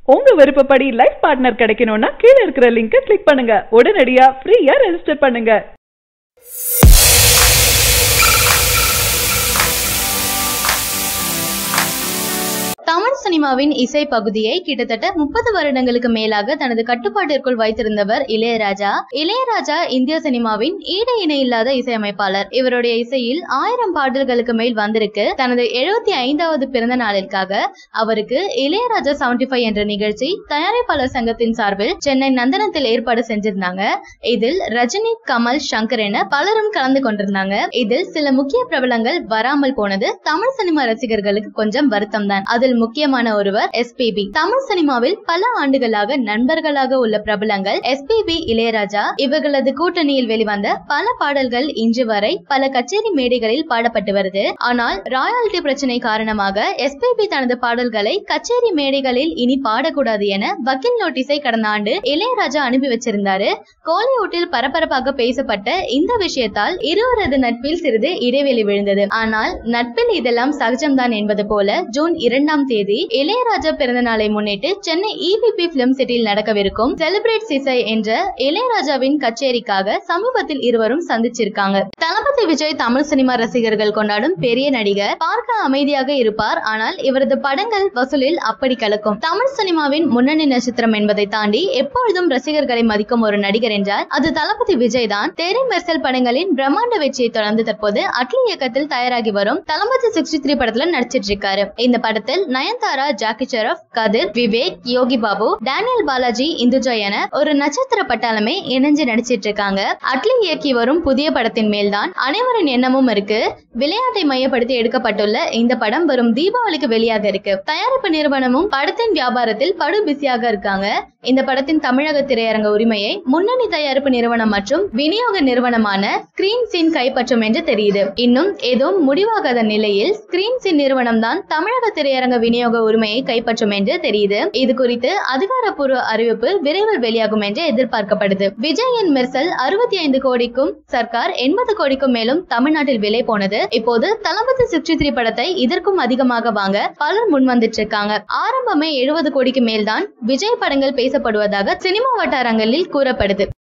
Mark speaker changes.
Speaker 1: உங்க விருப்பப்படி life partner கிடைக்கணும்னா கீழ இருக்கிற லிங்கை கிளிக் பண்ணுங்க உடனடியா ஃப்ரீயா ரெஜிஸ்டர் பண்ணுங்க
Speaker 2: தமிழ் சினிமாவின் இசை பகுதியை கிட்டத்தட்ட முப்பது வருடங்களுக்கு மேலாக தனது கட்டுப்பாட்டிற்குள் வைத்திருந்தவர் இளையராஜா இளையராஜா இந்திய சினிமாவின் ஈடு இணை இல்லாத இசையமைப்பாளர் இவருடைய இசையில் ஆயிரம் பாடல்களுக்கு மேல் வந்திருக்கு தனது எழுபத்தி ஐந்தாவது பிறந்த நாளிற்காக அவருக்கு இளையராஜா செவன்டி ஃபைவ் என்ற நிகழ்ச்சி தயாரிப்பாளர் சங்கத்தின் சார்பில் சென்னை நந்தனத்தில் ஏற்பாடு செஞ்சிருந்தாங்க இதில் ரஜினி கமல் சங்கர் என பலரும் கலந்து கொண்டிருந்தாங்க இதில் சில முக்கிய பிரபலங்கள் வராமல் போனது தமிழ் சினிமா ரசிகர்களுக்கு கொஞ்சம் வருத்தம் தான் அதில் முக்கியமான ஒருவர் எஸ்பிபி தமிழ் சினிமாவில் பல ஆண்டுகளாக நண்பர்களாக உள்ள பிரபலங்கள் எஸ்பிபி இளையராஜா இவர்களது கூட்டணியில் வெளிவந்த பல பாடல்கள் இன்று வரை பல கச்சேரி மேடைகளில் பாடப்பட்டு வருது ஆனால் ராயல்டி பிரச்சனை காரணமாக எஸ்பிபி தனது பாடல்களை கச்சேரி மேடைகளில் இனி பாடக்கூடாது என வக்கீல் நோட்டீஸை கடந்த ஆண்டு இளையராஜா அனுப்பி வச்சிருந்தாரு கோலிவுட்டில் பரபரப்பாக பேசப்பட்ட இந்த விஷயத்தால் இருவரது நட்பில் சிறிது இடைவெளி விழுந்தது ஆனால் நட்பில் இதெல்லாம் சகஜம்தான் என்பது போல ஜூன் இரண்டாம் தேதி இளையராஜா பிறந்த நாளை முன்னிட்டு சென்னை இபிபி பிலிம் சிட்டியில் நடக்கவிருக்கும் செலிபிரேட் சிசை என்ற இளையராஜாவின் கச்சேரிக்காக சமீபத்தில் இருவரும் சந்திச்சிருக்காங்க தளபதி விஜய் தமிழ் சினிமா ரசிகர்கள் கொண்டாடும் பெரிய நடிகர் பார்க்க அமைதியாக இருப்பார் ஆனால் இவரது படங்கள் வசூலில் அப்படி கலக்கும் தமிழ் சினிமாவின் முன்னணி நட்சத்திரம் என்பதை தாண்டி எப்பொழுதும் ரசிகர்களை மதிக்கும் ஒரு நடிகர் என்றால் அது தளபதி விஜய் தான் தெரி மெர்சல் படங்களின் பிரம்மாண்ட வெற்றியை தொடர்ந்து தற்போது அட்லி இயக்கத்தில் தயாராகி வரும் தளபதி சிக்ஸ்டி த்ரீ படத்துல நடிச்சிட்டு இருக்காரு இந்த படத்தில் நயன்தாரா ஜாக்கி ஷெரப் கதிர் விவேக் யோகி பாபு டேனியல் பாலாஜி இந்துஜா என ஒரு நட்சத்திர பட்டாளமே இணைஞ்சு நடிச்சிட்டு இருக்காங்க அட்லி இயக்கி வரும் புதிய படத்தின் மேல்தான் அனைவரின் எண்ணமும் இருக்கு விளையாட்டை மையப்படுத்தி எடுக்கப்பட்டுள்ள இந்த படம் வரும் தீபாவளிக்கு வெளியாக இருக்கு தயாரிப்பு நிறுவனமும் படத்தின் வியாபாரத்தில் படு பிஸியாக இருக்காங்க இந்த படத்தின் தமிழக திரையரங்க உரிமையை முன்னணி தயாரிப்பு நிறுவனம் மற்றும் விநியோக நிறுவனமான ஸ்கிரீன் சீன் கைப்பற்றும் என்று தெரியுது இன்னும் எதுவும் முடிவாகாத நிலையில் ஸ்கிரீன் சீன் நிறுவனம் தான் தமிழக திரையரங்க விநியோக உரிமையை கைப்பற்றும் என்று தெரியுது இது குறித்து அதிகாரப்பூர்வ அறிவிப்பு விரைவில் வெளியாகும் என்று எதிர்பார்க்கப்படுது விஜயின் மெர்சல் அறுபத்தி ஐந்து கோடிக்கும் சர்க்கார் எண்பது கோடிக்கும் மேலும் தமிழ்நாட்டில் விலை போனது இப்போது தளபதி சிக்ஸ்டி த்ரீ படத்தை இதற்கும் அதிகமாக வாங்க பலர் முன் வந்துட்டு இருக்காங்க ஆரம்பமே எழுபது கோடிக்கு மேல்தான் விஜய் படங்கள் பேசப்படுவதாக சினிமா வட்டாரங்களில் கூறப்படுது